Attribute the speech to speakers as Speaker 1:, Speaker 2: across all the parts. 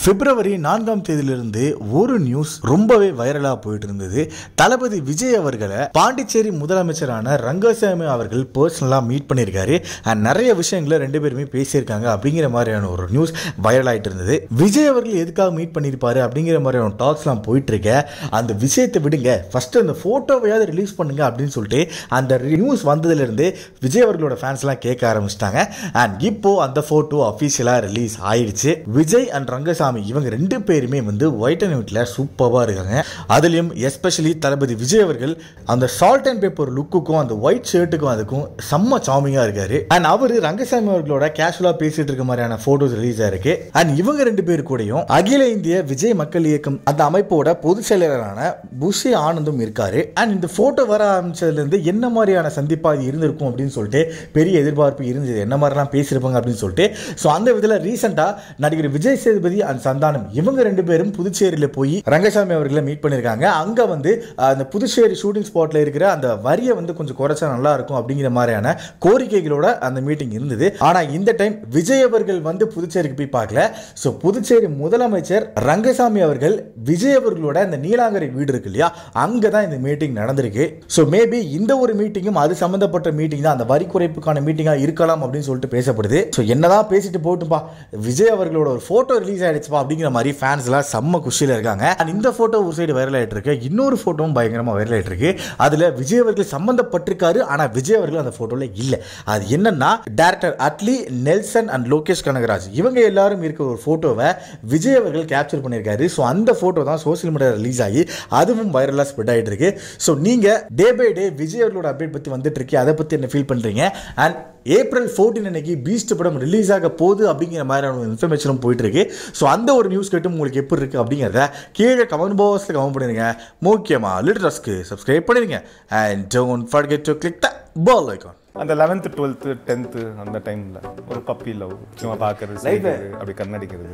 Speaker 1: பிப்ரவரி நான்காம் தேதியிலிருந்து ஒரு நியூஸ் ரொம்பவே வைரலா போயிட்டு இருந்தது தளபதி விஜய் அவர்களை பாண்டிச்சேரி முதலமைச்சரான ரங்கசாமி அவர்கள் பர்சனலா மீட் பண்ணியிருக்காரு அண்ட் நிறைய விஷயங்களை ரெண்டு பேருமே பேசியிருக்காங்க அப்படிங்கிற மாதிரியான ஒரு நியூஸ் வைரல் ஆயிட்டு இருந்தது விஜய் அவர்கள் எதுக்காக மீட் பண்ணியிருப்பாரு அப்படிங்கிற மாதிரியான டாக்ஸ்லாம் போயிட்டு இருக்க அந்த விஷயத்தை விடுங்க ஃபர்ஸ்ட் அந்த போட்டோவையாவது ரிலீஸ் பண்ணுங்க அப்படின்னு சொல்லிட்டு அந்த நியூஸ் வந்ததுலேருந்து விஜய் அவர்களோட ஃபேன்ஸ்லாம் கேட்க ஆரம்பிச்சிட்டாங்க அண்ட் இப்போ அந்த ஃபோட்டோ அஃபீஷியலாக ரிலீஸ் ஆயிடுச்சு விஜய் அண்ட் ரங்கசாமி இவங்க ரெண்டு பேருமே வந்து ஒயிட் அண்ட் ஒயிட்ல சூப்பராக இருக்காங்க அதுலேயும் எஸ்பெஷலி தளபதி விஜய் அவர்கள் அந்த சால்ட் அண்ட் பேப்பர் லுக்குக்கும் அந்த ஒயிட் ஷர்ட்டுக்கும் அதுக்கும் செம்ம சாமிங்காக இருக்காரு அண்ட் அவர் ரங்கசாமி அவர்களோட கேஷுவலாக பேசிட்டு இருக்க மாதிரியான ஃபோட்டோஸ் ரிலீஸ் ஆயிருக்கு அண்ட் இவங்க ரெண்டு பேர் கூடயும் அகில இந்திய விஜய் மக்கள் இயக்கம் அந்த அமைப்போட பொதுச் செயலாளரான புஷி ஆனந்தும் இருக்காரு அண்ட் இந்த ஃபோட்டோ வர ஆரம்பிச்சதுலேருந்து என்ன மாதிரியான சந்திப்பாக இது இருந்திருக்கும் அப்படின்னு சொல்லிட்டு பெரிய எதிர்பார்ப்பு இருந்தது என்ன மாதிரிலாம் பேசியிருப்பாங்க அப்படின்னு சொல்லிட்டு ஸோ அந்த விதத்தில் ரீசெண்டாக நடிகர் விஜய் சேதுபதி அண்ட் சந்தானம் இவங்க ரெண்டு பேரும் புதுச்சேரியில் போய் ரங்கசாமி அவர்களை மீட் பண்ணியிருக்காங்க அங்கே வந்து அஹ், அந்த புதுச்சேரி ஷூட்டிங் ஸ்பாட்டில் இருக்கிற அந்த வரியை வந்து கொஞ்சம் குறைச்சா நல்லா இருக்கும் அப்படிங்கிற மாதிரியான கோரிக்கைகளோட அந்த மீட்டிங் இருந்தது ஆனால் இந்த டைம் விஜய் அவர்கள் வந்து புதுச்சேரிக்கு போய் பார்க்கல ஸோ புதுச்சேரி முதலமைச்சர் ரங்கசாமி அவர்கள் விஜய் அவர்களோட அந்த நீலாங்கரை வீடு இருக்கு இல்லையா அங்கே தான் இந்த மீட்டிங் நடந்திருக்கு ஸோ மேபி இந்த ஒரு மீட்டிங்கும் அது சம்மந்தப்பட்ட மீட்டிங் தான் அந்த வரி குறைப்புக்கான மீட்டிங்காக இருக்கலாம் அப்படின்னு சொல்லிட்டு பேசப்படுது ஸோ என்னதான் பேசிட்டு போட்டுப்பா விஜய் அவர்களோட ஒரு ஃபோட்டோ ரிலீஸ் ஆயிடுச்சுப்பா அப்படிங்கிற மாதிரி ஃபேன்ஸ்லாம் செம்ம குஷியில் இருக்காங்க அண்ட் இந்த ஃபோட்டோ ஒரு சைடு வைரல் ஆயிட்டு இருக்கு இன்னொரு ஃபோட்டோவும் பயங்கரமாக வைரல் ஆயிட்டு இருக்கு அதில் விஜய் அவர்கள் சம்மந்தப்பட்டிருக்காரு ஆனால் விஜய் அவர்கள் அந்த ஃபோட்டோவில் இல்லை அது என்னன்னா டேரக்டர் அட்லி நெல்சன் அண்ட் லோகேஷ் கனகராஜ் இவங்க எல்லாரும் இருக்கிற ஒரு ஃபோட்டோவை விஜய் அவர்கள் கேப்சர் பண்ணியிருக்காரு ஸோ அந்த ஃபோட்டோ தான் சோஷியல் மீடியா ரிலீஸ் ஆகி அதுவும் வைரலாக ஸ்ப்ரெட் ஆகிட்டு இருக்கு ஸோ நீங்கள் டே பை டே விஜய் அவர்களோட அப்டேட் பற்றி வந்துட்டு இருக்கு அதை பற்றி என்ன ஃபீல் பண்ணுறீங்க அண்ட் ஏப்ரல் 14 அன்னைக்கு பீஸ்ட் படம் ரிலீஸ் ஆக போகுது அப்படிங்கிற மாதிரியான ஒரு இன்ஃபர்மேஷனும் போயிட்டு இருக்கு ஸோ அந்த ஒரு நியூஸ் கேட்டு உங்களுக்கு எப்படி இருக்கு அப்படிங்கிறத கீழே கமெண்ட் பாக்ஸில் கமெண்ட் பண்ணிருங்க முக்கியமாக லிட்டரஸ்க்கு சப்ஸ்கிரைப் பண்ணிருங்க and don't forget to click the bell icon
Speaker 2: அந்த லெவன்த்து டுவெல்த்து டென்த்து அந்த டைமில் ஒரு பப்பி லவ் சும்மா பார்க்கறது சிரிக்கிறது, அப்படி கண்ணடிக்கிறது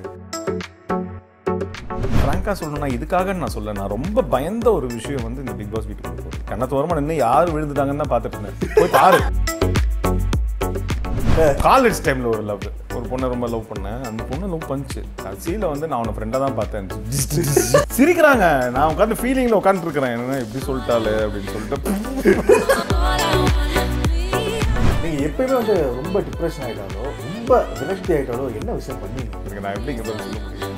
Speaker 2: ஃப்ராங்காக சொல்லணும்னா இதுக்காக நான் சொல்ல நான் ரொம்ப பயந்த ஒரு விஷயம் வந்து இந்த பிக் பாஸ் வீட்டுக்கு போகுது கண்ணத்தோரமாக நின்று யார் விழுந்துட்டாங்கன்னு தான் பார்த்துட்டு இருந்தேன் போய் பாரு காலேஜ் டைமில் ஒரு லவ் ஒரு பொண்ணை ரொம்ப லவ் பண்ணேன் அந்த பொண்ணு லவ் பண்ணுச்சு கடைசியில் வந்து நான் அவனை ஃப்ரெண்டாக தான் பார்த்தேன் சிரிக்கிறாங்க நான் உட்காந்து ஃபீலிங்கில் உட்காந்துருக்கிறேன் என்ன இப்படி சொல்லிட்டாலே அப்படின்னு சொல்லிட்டு
Speaker 1: நீங்கள் எப்பயுமே வந்து ரொம்ப டிப்ரெஷன் ஆகிட்டாலோ ரொம்ப விரக்தி ஆகிட்டாலோ என்ன விஷயம் பண்ணீங்க
Speaker 2: எனக்கு நான் எப்படி இங்கே சொல்ல முடியும்